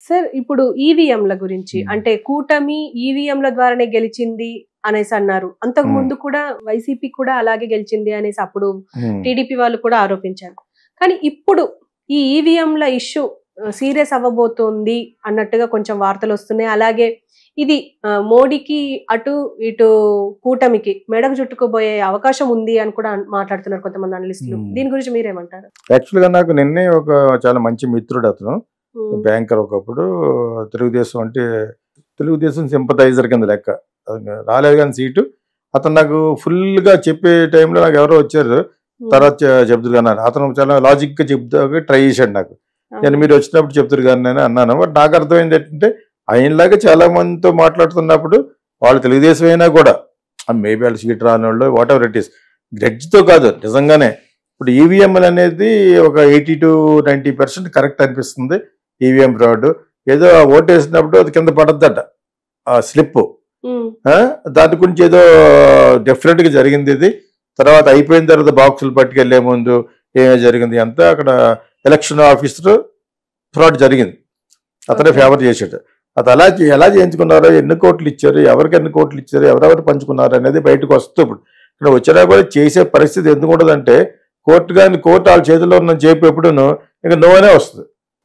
Sir ఇప్పుడు ఈవీఎంల గురించి Hmm. అంటే కూటమి ఈవీఎంల ద్వారానే గెలిచింది అనేసి అన్నారు అంతకు Hmm. ముందు కూడా వైసీపీ కూడా అలాగే గెలిచింది అనేసి అప్పుడు ఉమ్. టీడీపీ వాళ్ళు కూడా ఆరోపించారు కానీ ఇప్పుడు ఈ ఈవీఎంల ఇష్యూ సీరియస్ అవ్వబోతోంది అన్నట్టుగా కొంచెం వార్తలు వస్తున్నాయి అలాగే ఇది ఆ, మోడీకి అటు ఇటు కూటమికి మెడకు చుట్టుకుపోయే అవకాశం ఉంది అని కూడా అన్- మాట్లాడుతున్నారు కొంతమంది అనలిస్టులు Hmm. దీని గురించి మీరేమంటారు యాక్చువల్ గా నాకు నిన్నే ఒక చాలా మంచి మిత్రుడు అతను Hmm. బ్యాంకర్ ఒకప్పుడు తెలుగుదేశం అంటే తెలుగుదేశం సింపథైజర్ కింద లెక్క అది రాలేదు కానీ సీటు అతను నాకు ఫుల్ గా చెప్పే టైంలో నాకు ఎవరో వచ్చారు Hmm. తర్వాత చె- చెప్తురు కానీ అతను చాలా లాజిక్ గా చెప్తా ట్రై చేశాడు నాకు నేను మీరు వచ్చినప్పుడు చెప్తారు కానీ నేను అన్నాను బట్ నాకు అర్థమైంది ఏంటంటే ఆయనలాగా చాలా మందితో మాట్లాడుతున్నప్పుడు వాళ్ళు తెలుగుదేశం అయినా కూడా మేబీ వాళ్ళు సీట్ రాని వాళ్ళు వాట్ ఎవర్ ఇట్ ఈస్ గ్రెడ్జ్తో కాదు నిజంగానే ఇప్పుడు ఈవీఎంలు అనేది ఒక eighty to ninety percent correct అనిపిస్తుంది ఈవీఎం ఫ్రాడ్ ఏదో ఆ ఓటు వేసినప్పుడు అది కింద పడద్దట ఆ స్లిప్ Hmm. దాని గురించి ఏదో డెఫినెట్ గా జరిగింది ఇది తర్వాత అయిపోయిన తర్వాత బాక్సులు పట్టుకెళ్లే ముందు ఏమేమి జరిగింది అంతా అక్కడ ఎలక్షన్ ఆఫీసర్ ఫ్రాడ్ జరిగింది అతనే Okay. ఫేవర్ చేసాడు అది అలా చే- ఎలా చేయించుకున్నారో ఎన్ని కోట్లు ఇచ్చారు ఎవరికి ఎన్ని కోట్లు ఇచ్చారు ఎవరెవరు పంచుకున్నారు అనేది బయటకు వస్తూ ఇప్పుడు ఇక్కడ వచ్చినా కూడా చేసే పరిస్థితి ఎందుకు ఉండదంటే కోర్టు కానీ కోర్టు వాళ్ళ చేతిలో ఉన్న చెప్పి ఎప్పుడును ఇక నో అనే వస్తుంది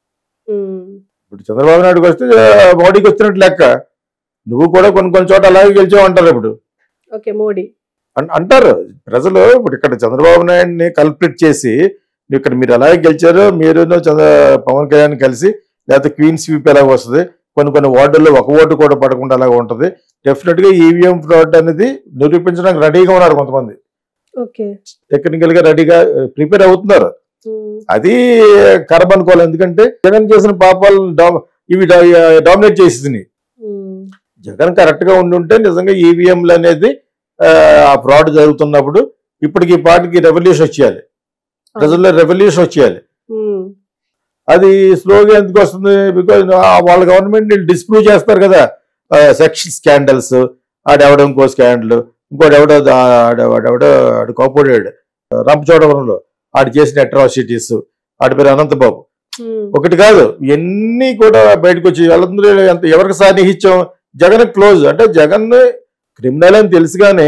Hmm. ఇప్పుడు చంద్రబాబు నాయుడుకి వస్తే ఆ, మోడీకి వచ్చినట్టు లెక్క నువ్వు కూడా కొన్ని కొన్ని చోట అలాగే గెలిచావు అంటారు ఇప్పుడు ఓకే మోడీ అన్- అంటారు ప్రజలు ఇప్పుడు ఇక్కడ చంద్రబాబు నాయుడిని కల్ప్రిట్ చేసి ఇక్కడ మీరు అలాగే గెలిచారు మీరు చంద్ర పవన్ కళ్యాణ్ కలిసి లేకపోతే క్వీన్ స్వీప్ ఎలాగ వస్తుంది కొన్ని కొన్ని వార్డుల్లో ఒక ఓటు కూడా పడకుండా అలాగ ఉంటుంది డెఫినెట్ గా ఈవీఎం ఫ్రాడ్ అనేది నిరూపించడానికి రెడీగా ఉన్నారు కొంతమంది ఓకే టెక్నికల్ గా రెడీగా ప్రిపేర్ అవుతున్నారు Hmm. అది కర్మ అనుకోవాలి ఎందుకంటే జగన్ చేసిన పాపాలు డా- ఇవి డామినేట్ చేసింది Hmm. జగన్ కరెక్ట్ గా ఉండుంటే నిజంగా ఈవీఎంలు అనేది ఆ, ఆ ఫ్రాడ్ జరుగుతున్నప్పుడు ఇప్పటికి ఈ పార్టీకి రెవల్యూషన్ వచ్చేయాలి ప్రజల్లో రెవల్యూషన్ వచ్చేయాలి Hmm. అది స్లోగా ఎందుకు వస్తుంది బికాజ్ వాళ్ళ గవర్నమెంట్ డిస్ప్రూవ్ చేస్తారు కదా సెక్షన్ స్కాండల్స్ ఆడెవడో ఇంకో స్కాండల్ ఇంకోటి ఎవడో ఆడెవడో ఆడు కోపడాడు రంపచోడవరంలో ఆడు చేసిన అట్రాసిటీస్ ఆడి పేరు అనంతబాబు Hmm. ఒకటి కాదు ఇవన్నీ కూడా బయటకు వచ్చి వాళ్ళందరూ ఎంత ఎవరికి సాన్నిహిత్యం జగన్ క్లోజ్ అంటే జగన్ క్రిమినల్ అని తెలుసు కానీ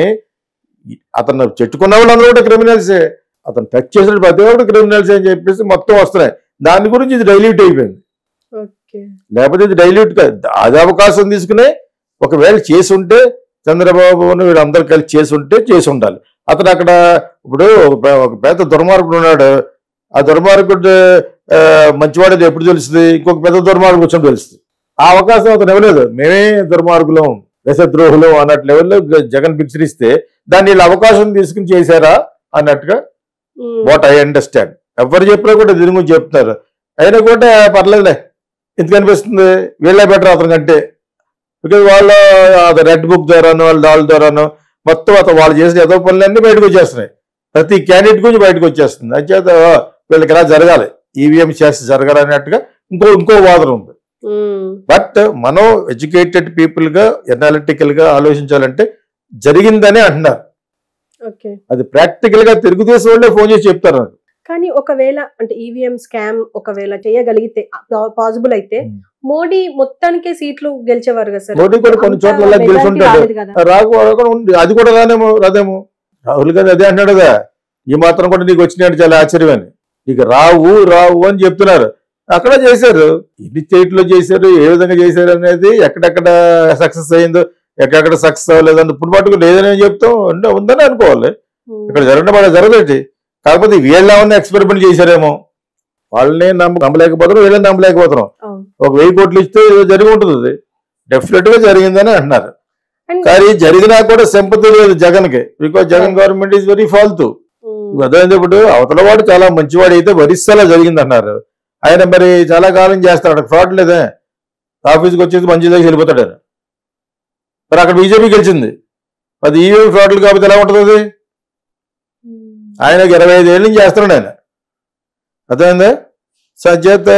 అతను చెట్టుకున్న వాళ్ళందరూ కూడా క్రిమినల్సే అతను టచ్ చేసిన ప్రతి ఒక్కరు క్రిమినల్స్ అని చెప్పేసి మొత్తం వస్తున్నాయి దాని గురించి ఇది డైల్యూట్ అయిపోయింది ఓకే లేకపోతే ఇది డైల్యూట్ కాదు అది అవకాశం తీసుకునే ఒకవేళ చేసి ఉంటే చంద్రబాబును వీళ్ళందరూ కలిసి చేసి ఉంటే చేసి ఉండాలి అతను అక్కడ ఇప్పుడు ఒక పె- ఒక పెద్ద దుర్మార్గుడు ఉన్నాడు ఆ దుర్మార్గుడు ఆ, మంచివాడేది ఎప్పుడు తెలుస్తుంది ఇంకొక పెద్ద దుర్మార్గుడు వచ్చి తెలుస్తుంది ఆ అవకాశం అతను ఇవ్వలేదు మేమే దుర్మార్గులం దేశద్రోహులం అన్నట్టు లెవెల్లో జగన్ పిక్చర్ ఇస్తే దాన్ని వీళ్ళు అవకాశం తీసుకుని చేశారా అన్నట్టుగా Hmm. వాట్ ఐ అండర్స్టాండ్ ఎవరు చెప్పినా కూడా దీని గురించి చెప్తున్నారు అయినా కూడా పర్లేదులే ఎందుకు అనిపిస్తుంది వీళ్ళే బెటర్ అతని కంటే బికాజ్ వాళ్ళ అది రెడ్ బుక్ ద్వారాను వాళ్ళ దాళ్ళ ద్వారాను మొత్తం అతను వాళ్ళు చేసిన ఏదో పనులన్నీ బయటకు వచ్చేస్తున్నాయి ప్రతి క్యాండిడేట్ గురించి బయటకు వచ్చేస్తుంది అంచేత "ఓ, వీళ్ళకి ఇలా జరగాలి ఈవీఎం చేసి జరగాలి అన్నట్టుగా ఇంకో ఇంకో వాదన ఉంది Hmm. బట్ మనం ఎడ్యుకేటెడ్ పీపుల్ గా ఎనాలిటికల్ గా ఆలోచించాలంటే జరిగిందనే అంటున్నారు ఓకే అది ప్రాక్టికల్ గా తెలుగుదేశం వాళ్ళే ఫోన్ చేసి చెప్తారు నాకు. కానీ ఒకవేళ అంటే ఈవీఎం స్కామ్ ఒకవేళ చేయగలిగితే పాసిబుల్ అయితే Hmm. మోడీ మొత్తానికే సీట్లు గెలిచేవారు కదా సార్ మోడీ కూడా కొన్ని అంత చోట్ల అలా majority గెలుచుంటాడు రాలేదు కదా రాకపోవడం ఉంది అది కూడా రానేమో రాదేమో రాహుల్ గాంధీ అదే అంటున్నాడు కదా ఈ మాత్రం కూడా నీకు వచ్చినాడు చాలా ఆశ్చర్యం అని ఇక రావు రావు అని చెప్తున్నారు అక్కడ చేశారు ఎన్ని స్టేట్ లో చేశారు ఏ విధంగా చేశారు అనేది ఎక్కడెక్కడ సక్సెస్ అయిందో ఎక్కడెక్కడ సక్సెస్ అవ్వలేదని ఇప్పుడు మటుకు లేదని చెప్తాం ఉండ- ఉందని అనుకోవాలి Hmm. ఇక్కడ జరగడం బాగా జరగలేదు కాకపోతే వీళ్ళేమన్నా ఎక్స్పెరిమెంట్ చేశారేమో వాళ్ళని నమ్మ నమ్మలేకపోతున్నాం వీళ్ళని నమ్మలేకపోతున్నాం అవును. ఒక వెయ్యి కోట్లు ఇస్తే ఏదో జరిగి ఉంటుంది డెఫినెట్ గా జరిగిందని అంటున్నారు And- కానీ జరిగినా కూడా సింపతి లేదు జగన్ కి because Jagan government is very ఫాల్తూ Hmm. అదే ఇప్పుడు అవతల వాడు చాలా మంచివాడు అయితే వరిస్సాలా జరిగింది అన్నారు ఆయన మరి చాలా కాలం చేస్తాడు ఫ్రాడ్ లేదే ఆఫీస్కి వచ్చేసి మంచి దగ్గర వెళ్ళిపోతాడు ఆయన మరి అక్కడ బీజేపీ గెలిచింది అది ఈవీఎం ఫ్రాడ్లు కాబట్టి ఎలా ఉంటుంది అది Hmm. ఆయనకి ఇరవై ఐదు ఏళ్ళ నుంచి చేస్తున్నాడు ఆయన అర్థమైందా సచేత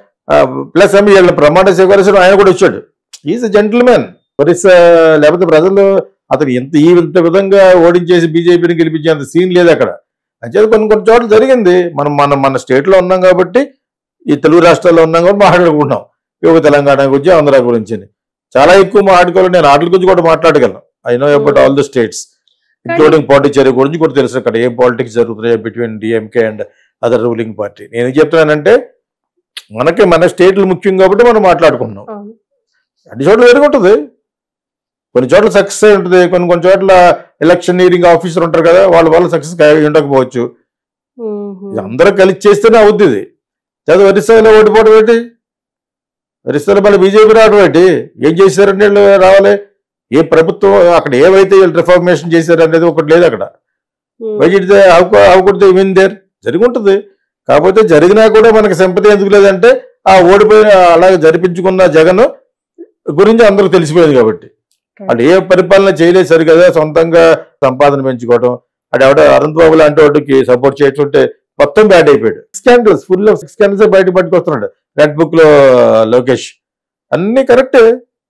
ప్లస్ ఏమి వీళ్ళ ప్రమాణ స్వీకరించడం ఆయన కూడా వచ్చాడు ఈజ్ జెంటిల్ మ్యాన్ ఒరిస్సా లేకపోతే ప్రజలు అతను ఎంత ఈ ఇంత విధంగా ఓడించేసి బీజేపీని గెలిపించేంత సీన్ లేదు అక్కడ అంచేత కొన్ని కొన్ని చోట్ల జరిగింది మనం మనం మన స్టేట్ లో ఉన్నాం కాబట్టి ఈ తెలుగు రాష్ట్రాల్లో ఉన్నాం కాబట్టి మాట్లాడుకుంటున్నాం ఒక తెలంగాణ గురించి ఆంధ్ర గురించి అని. చాలా ఎక్కువ మాట్లాడుకోవాలి నేను వాటి గురించి కూడా మాట్లాడగలను I know about all the states including Pondicherry గురించి కూడా తెలుసు అక్కడ ఏం పాలిటిక్స్ జరుగుతున్నాయో between DMK and other ruling party నేను ఏం చెప్తున్నానంటే మనకి మన స్టేట్లు ముఖ్యం కాబట్టి మనం మాట్లాడుకుంటున్నాం అవును. అన్ని చోట్ల వేరుగా ఉంటుంది కొన్ని చోట్ల సక్సెస్ అయి ఉంటుంది కొన్ని కొన్ని చోట్ల ఎలక్షనీరింగ్ ఆఫీసర్ ఉంటారు కదా వాళ్ళ వల్ల సక్సెస్ ఉండకపోవచ్చు మ్మ్. ఇది అందరూ కలిసి చేస్తేనే అవుద్ది ఇది చదువు ఒరిస్సాలో ఓడిపోవడం ఏంటి ఒరిస్సాలో మళ్ళీ బీజేపీ రావడం ఏంటి ఏం చేశారని వీళ్ళు రావాలి ఏ ప్రభుత్వం అక్కడ ఏవైతే వీళ్ళు రిఫార్మేషన్ చేశారు అనేది ఒకటి లేదు అక్కడ మ్మ్. వైద్యుడితే అవకూడదు విన్ దేర్ జరిగి ఉంటుంది కాకపోతే జరిగినా కూడా మనకి సింపతి ఎందుకు లేదంటే ఆ ఓడిపోయిన అలాగే జరిపించుకున్న జగన్ గురించి అందరికి తెలిసిపోయింది కాబట్టి అటు ఏ పరిపాలన చేయలేదు సరి కదా సొంతంగా సంపాదన పెంచుకోవడం అటు ఎవడ అనంత్ బాబు లాంటి వాడికి సపోర్ట్ చేస్తుంటే మొత్తం బ్యాడ్ అయిపోయాడు స్కాండల్స్ ఫుల్ ఆఫ్ స్కాండల్స్ బయట పట్టుకొస్తున్నాడు రెడ్ బుక్ లో లోకేష్ అన్ని కరెక్టే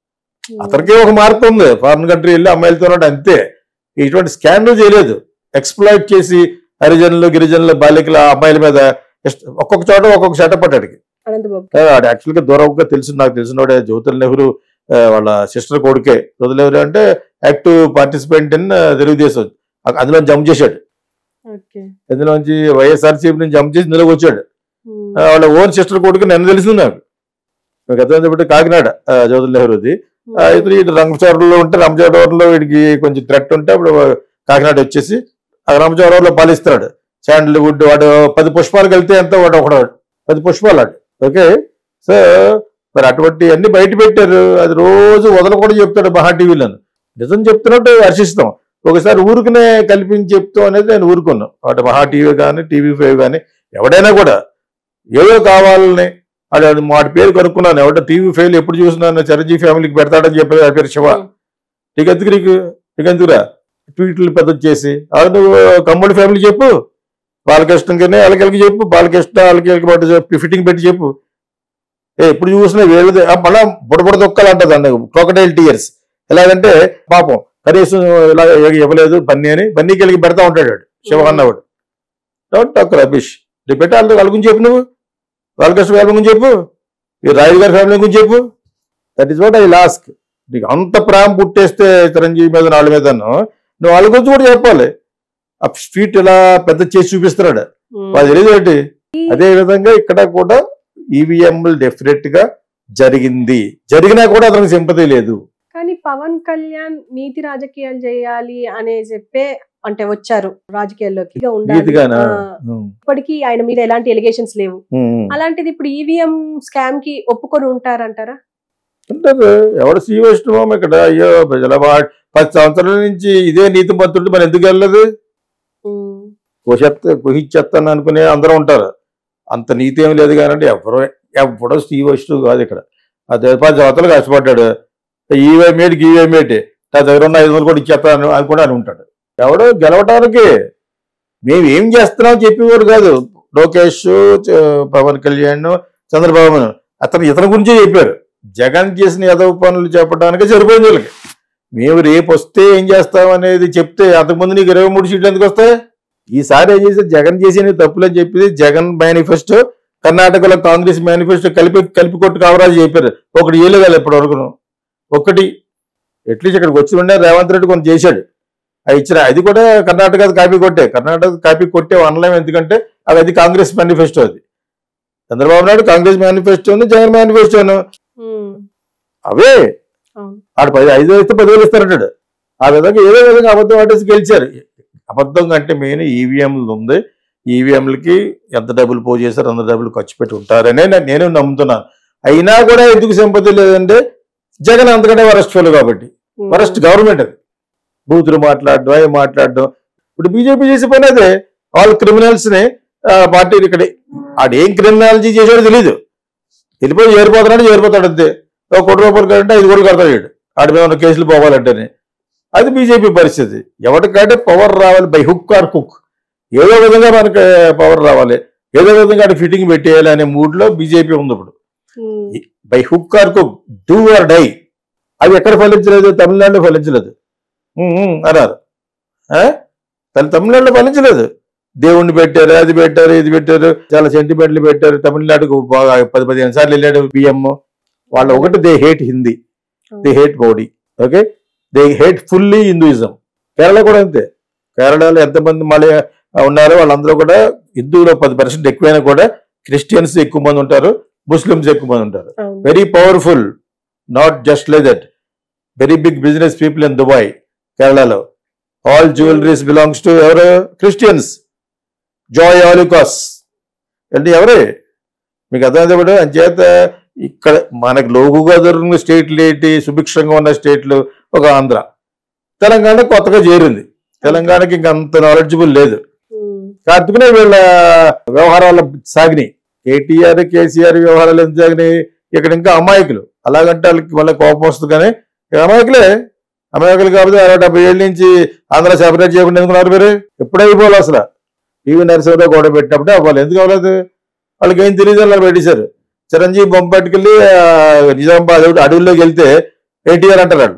అతనికి ఒక మార్పు ఉంది ఫారిన్ కంట్రీ వెళ్ళి అమ్మాయిలతో ఉన్నాడు అంతే ఇటువంటి స్కాండల్ చేయలేదు ఎక్స్ప్లాయిట్ చేసి హరిజనులు గిరిజనులు బాలికల అమ్మాయిల మీద ఇష్ట- ఒక్కొక్క చోట ఒక్కొక్క సెటప్ పట్టాడికి అనంతబాబు ఆడు యాక్చువల్ గా దూరంగా తెలుసు నాకు తెలిసినోడే జ్యోతిల్ నెహ్రూ ఆ, వాళ్ళ సిస్టర్ కొడుకే జ్యోతిల్ నెహ్రూ అంటే యాక్టివ్ పార్టిసిపెంట్ ఇన్ తెలుగుదేశం అ- అందులో జంప్ చేశాడు ఓకే అందులోంచి వైఎస్ఆర్సీపీ నుంచి జంప్ చేసి ఇందులోకి వచ్చాడు మ్మ్. ఆ, వాళ్ళ ఓన్ సిస్టర్ కొడుకు నన్ను తెలిసింది నాకు నాకు అర్థం చెప్పి కాకినాడ ఆ, జ్యోతిల్ నెహ్రూది ఆ, ఇతను ఇటు రంగచోడలో ఉంటే రంగచోడవరంలో వీడికి కొంచెం థ్రెట్ ఉంటే అప్పుడు కాకినాడ వచ్చేసి ఆ రంగచోడవరంలో పాలిస్తున్నాడు శాండల్వుడ్ వాడు పది పుష్పాలు కలితే ఎంత వాడు ఒకడు పది పుష్పాలు వాడు ఓకే సో మరి అటువంటి అన్ని బయట పెట్టారు అది రోజు వదలకూడదు చెప్తాడు మహా టీవీలో నిజం చెప్తున్నట్టు హర్షిస్తాం ఒకసారి ఊరికనే కల్పించి చెప్తాం అనేది నేను ఊరుకున్నాను వాటి మహా టీవీ కానీ టీవీ ఫైవ్ కానీ ఎవడైనా కూడా ఏదో కావాలని వాడు అది వాడి పేరు కనుక్కున్నాను ఎవడ టీవీ ఫైల్ ఎప్పుడు చూసినాను చిరంజీవి ఫ్యామిలీకి పెడతాడని చెప్పి ఆ పేరు శివ నీకెందుకు నీకు నీకెందుకురా ట్వీట్లు పెద్ద చేసి అది నువ్వు కమ్ముడి ఫ్యామిలీ చెప్పు బాలకృష్ణకి వాళ్ళకి చెప్పు బాలకృష్ణ వాళ్ళకి వీళ్ళకి పట్టు చెప్పు ఫిట్టింగ్ పెట్టి చెప్పు ఏ ఎప్పుడు చూసినా వీళ్ళది ఆ, మళ్ళా బుడబుడ దొక్కలు అంటది అండి క్రోకడైల్ టీయర్స్ ఎలాగంటే పాపం కనీసం ఇలా ఇవ్వలేదు బన్నీ అని బన్నీకి వెళ్ళి పెడతా ఉంటాడు వాడు, శివ అన్నవాడు డోంట్ టాక్ రబిష్ రేపు పెట్టి వాళ్ళ వాళ్ళ గురించి చెప్పు నువ్వు బాలకృష్ణ ఫ్యామిలీ గురించి చెప్పు ఈ రాయుడు గారి ఫ్యామిలీ గురించి చెప్పు that is what I ask నీకు అంత ప్రేమ పుట్టేస్తే చిరంజీవి మీద వాళ్ళ మీద నువ్వు వాళ్ళ గురించి కూడా చెప్పాలి ఆ స్ట్రీట్ ఇలా పెద్ద చేసి చూపిస్తున్నాడు మ్మ్. వాళ్ళు తెలియదు ఏంటి అదే విధంగా ఇక్కడ కూడా ఈవీఎంలు డెఫినెట్ గా జరిగింది జరిగినా కూడా అతనికి సింపతి లేదు కానీ పవన్ కళ్యాణ్ నీతి రాజకీయాలు చేయాలి అనే చెప్పే అంటే వచ్చారు రాజకీయాల్లోకి ఇక ఉండాలి. నీతిగానా ఆ, ఇప్పటికీ ఆయన మీద ఎలాంటి ఎలిగేషన్స్ లేవు అలాంటిది ఇప్పుడు ఈవీఎం స్కామ్ కి ఒప్పుకొని ఉంటారంటారా అంటారు ఎవడు శ్రీ వైష్ణవం ఇక్కడ అయ్యో ప్రజల వా- పది సంవత్సరాల నుంచి ఇదే నీతి మంత్రుడు మరి ఎందుకు వెళ్ళదు మ్మ్. కుషెత్త కుహిచ్చేస్తాను అనుకునే అందరూ ఉంటారు అంత నీతి ఏం లేదు కానీ ఎవరో ఎవడో శ్రీ వైష్ణవ్ కాదు ఇక్కడ అదే పది సంవత్సరాలు కష్టపడ్డాడు ఈవే మేటికి ఈవే మేటి నా దగ్గర ఉన్న ఐదు వందలు కూడా ఇచ్చేస్తాను అని కూడా అని ఉంటాడు ఎవడో గెలవటానికి మేము ఏం చేస్తున్నాం చెప్పేవాడు కాదు లోకేష్ చ- పవన్ కళ్యాణ్ చంద్రబాబు అతను ఇతని గురించే చెప్పారు జగన్ చేసిన ఎదవ పనులు చెప్పడానికే సరిపోయింది వీళ్ళకి మేము రేపు వస్తే ఏం చేస్తాం అనేది చెప్తే అంతకుముందు నీకు ఇరవై మూడు సీట్లు ఎందుకు వస్తాయి ఈసారి ఏం చేసి జగన్ చేసిన తప్పులని చెప్పి జగన్ మేనిఫెస్టో కర్ణాటకలో కాంగ్రెస్ మేనిఫెస్టో కలిపి కలిపి కొట్టు కావరాజు చెప్పారు ఒకటి ఏళ్ళు ఇప్పటి వరకు ఒకటి అట్లీస్ట్ ఇక్కడికి వచ్చి ఉండే రేవంత్ రెడ్డి కొంచెం చేశాడు అది ఇచ్చిన అది కూడా కర్ణాటక కాపీ కొట్టే కర్ణాటక కాపీ కొట్టే అనలేం ఎందుకంటే అది అది కాంగ్రెస్ మేనిఫెస్టో అది చంద్రబాబు నాయుడు కాంగ్రెస్ మేనిఫెస్టోను జగన్ మేనిఫెస్టోను మ్మ్. అవే అవును ఆడు పది ఐదు వేస్తే పదివేలు ఇస్తారంటాడు ఆ విధంగా ఏదో విధంగా అబద్ధం ఆడేసి గెలిచారు అబద్ధం కంటే మెయిన్ ఈవీఎంలు ఉంది ఈవీఎంలకి ఎంత డబ్బులు పో చేశారు అంత డబ్బులు ఖర్చు పెట్టి ఉంటారనే నే- నేను నమ్ముతున్నాను అయినా కూడా ఎందుకు సింపతి లేదంటే జగన్ అంతకంటే వరస్ట్ ఫెయిల్ కాబట్టి మ్మ్. వరస్ట్ గవర్నమెంట్ అది బూతులు మాట్లాడడం అవి మాట్లాడడం ఇప్పుడు బీజేపీ చేసే పని అదే ఆల్ క్రిమినల్స్ ని ఆ, పార్టీ ఇక్కడ ఆడేం క్రిమినాలజీ చేసాడో తెలియదు వెళ్ళిపోయి చేరిపోతున్నాడు చేరిపోతాడు అంతే ఒక కోటి రూపాయలు కంటే ఐదు కోట్లు కడతాడు వీడు. ఆడి మీద ఉన్న కేసులు పోవాలంటేనే అది బీజేపీ పరిస్థితి ఎవరికంటే పవర్ రావాలి బై హుక్ ఆర్ కుక్ ఏదో విధంగా మనకి పవర్ రావాలి ఏదో విధంగా ఆడ ఫిట్టింగ్ పెట్టేయాలి అనే మూడ్ లో బీజేపీ ఉంది ఇప్పుడు మ్మ్. బై హుక్ ఆర్ కుక్ డూ ఆర్ డై అవి ఎక్కడ ఫలించలేదు తమిళనాడులో ఫలించలేదు ఉమ్, ఉమ్, అన్నారు ఆ? తను తమిళనాడులో ఫలించలేదు దేవుణ్ణి పెట్టారు అది పెట్టారు ఇది పెట్టారు చాలా సెంటిమెంట్లు పెట్టారు తమిళనాడుకు బాగా పది పదిహేను సార్లు వెళ్ళాడు బియ్యం వాళ్ళ ఒకటి they hate Hindi they hate Modi okay they hate fully Hinduism Kerala కూడా అంతే కేరళలో ఎంతమంది మళ్ళీ ఉన్నారో వాళ్ళందరూ కూడా హిందువులో పది పర్సెంట్ ఎక్కువైనా కూడా క్రిస్టియన్స్ ఎక్కువ మంది ఉంటారు ముస్లిమ్స్ ఎక్కువ మంది ఉంటారు అవును. Very powerful not just like that very big business people in Dubai కేరళలో ఆల్ జ్యువెలరీస్ బిలాంగ్స్ టు ఎవరు క్రిస్టియన్స్ జాయ్ ఆలికాస్ అంటే ఎవరే మీకు అర్థమైతే కూడా అంచేత ఇక్కడ మనకు లోగుగా దొరికిన స్టేట్లు ఏంటి సుభిక్షంగా ఉన్న స్టేట్లు ఒక ఆంధ్ర తెలంగాణ కొత్తగా చేరింది తెలంగాణకి ఇంకా అంత నాలెడ్జబుల్ లేదు ఉమ్. కార్తికనే వీళ్ళ వ్యవహారాలు సాగినాయి కేటీఆర్ కేసీఆర్ వ్యవహారాలు ఎంత సాగినాయి ఇక్కడ ఇంకా అమాయకులు అలాగంటే వాళ్ళకి మళ్ళీ కోపం వస్తుంది కానీ ఇక అమాయకులే అమాయకులు కాబట్టి అరవై డెబ్బై ఏళ్ళ నుంచి ఆంధ్ర సెపరేట్ చేయకుండా ఎందుకున్నారు మీరు ఎప్పుడు అయిపోవాలి అసలు పివి నరసింహరావు గొడవ పెట్టినప్పుడే అవ్వాలి ఎందుకు అవ్వలేదు వాళ్ళకి ఏం తెలియదు అలా పెట్టేశారు చిరంజీవి బొమ్మ పట్టుకెళ్ళి ఆ, నిజామాబాద్ ఒకటి అడవుల్లోకి వెళ్తే ఎన్టీఆర్ అంటారు వాళ్ళు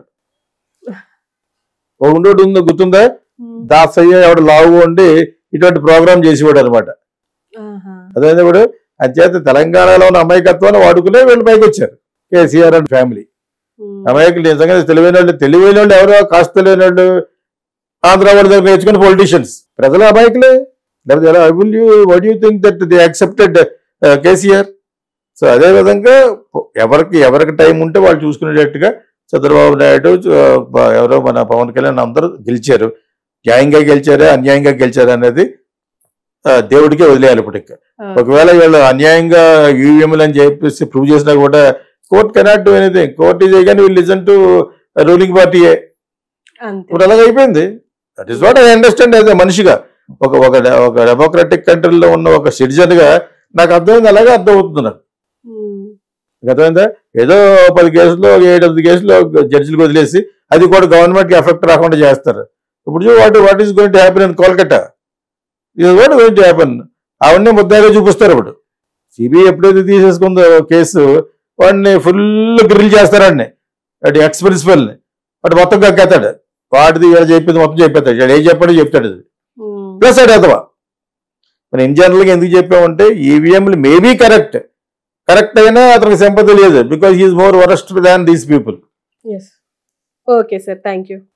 ఒక ఉండోటి ఉందో గుర్తుందా ఉమ్. దాసయ్య ఎవడు లావు ఉండి ఇటువంటి ప్రోగ్రామ్ చేసేవాడు అనమాట ఆహా. అదే ఇప్పుడు అంచేత తెలంగాణలో ఉన్న అమాయకత్వాన్ని వాడుకునే వీళ్ళు పైకి వచ్చారు కేసీఆర్ అండ్ ఫ్యామిలీ ఉమ్. అమాయకులు నిజంగా తెలివైన వాళ్ళు తెలివైన వాళ్ళు ఎవరో కాస్త తెలివైన వాళ్ళు ఆంధ్ర వాళ్ళ దగ్గర నేర్చుకుని పొలిటీషియన్స్ ప్రజలు అమాయకులే లేకపోతే ఎలా will you would you think that the accepted KCR so అదే విధంగా ఎవరికి ఎవరికి టైం ఉంటే వాళ్ళు చూసుకునేటట్టుగా చంద్రబాబు నాయుడు ఆ, ఎవరో మన పవన్ కళ్యాణ్ అందరూ గెలిచారు న్యాయంగా గెలిచారా అన్యాయంగా గెలిచారా అనేది ఆ, దేవుడికే వదిలేయాలి ఇప్పుడు ఇంకా ఆ. ఒకవేళ వీళ్ళు అన్యాయంగా ఈవీఎంలు అని చెప్పేసి ప్రూవ్ చేసినా కూడా court cannot do anything court is కానీ వీళ్ళు లిజన్ టు రూలింగ్ పార్టీయే అంతే ఇప్పుడు అలాగ అయిపోయింది that is what I understand as మనిషిగా ఒక ఒక ఒక డెమోక్రటిక్ కంట్రీలో ఉన్న ఒక సిటిజన్ గా నాకు అర్థమైంది అలాగే అర్థమవుతుంది నాకు ఉమ్. మీకు అర్థమైందా ఏదో పది కేసులు ఒక ఏడు ఎనిమిది కేసులు జడ్జిలకు వదిలేసి అది కూడా గవర్నమెంట్ కి ఎఫెక్ట్ రాకుండా చేస్తారు ఇప్పుడు what what is going to happen in Kolkata ఇది వాట్ గోయింగ్ టు హ్యాపన్ అవన్నీ ముద్దాగా చూపిస్తారు ఇప్పుడు సిబిఐ ఎప్పుడైతే తీసేసుకుందో కేసు వాడిని ఫుల్ గ్రిల్ చేస్తారండి వాడి ఎక్స్ ప్రిన్సిపల్ని వాడు మొత్తం కక్కేస్తాడు వాడిది వీళ్ళు చెప్పింది మొత్తం చెప్పేస్తాడు వాడు ఏం చెప్పాడో చెప్తాడు అది ఉమ్. ప్లస్ అది అదవా మనం ఇన్ జనరల్గా ఎందుకు చెప్పామంటే ఈవీఎంలు మేబీ కరెక్ట్ కరెక్ట్ అయినా అతనికి సింపతి లేదు because is more worst than these people yes okay sir thank you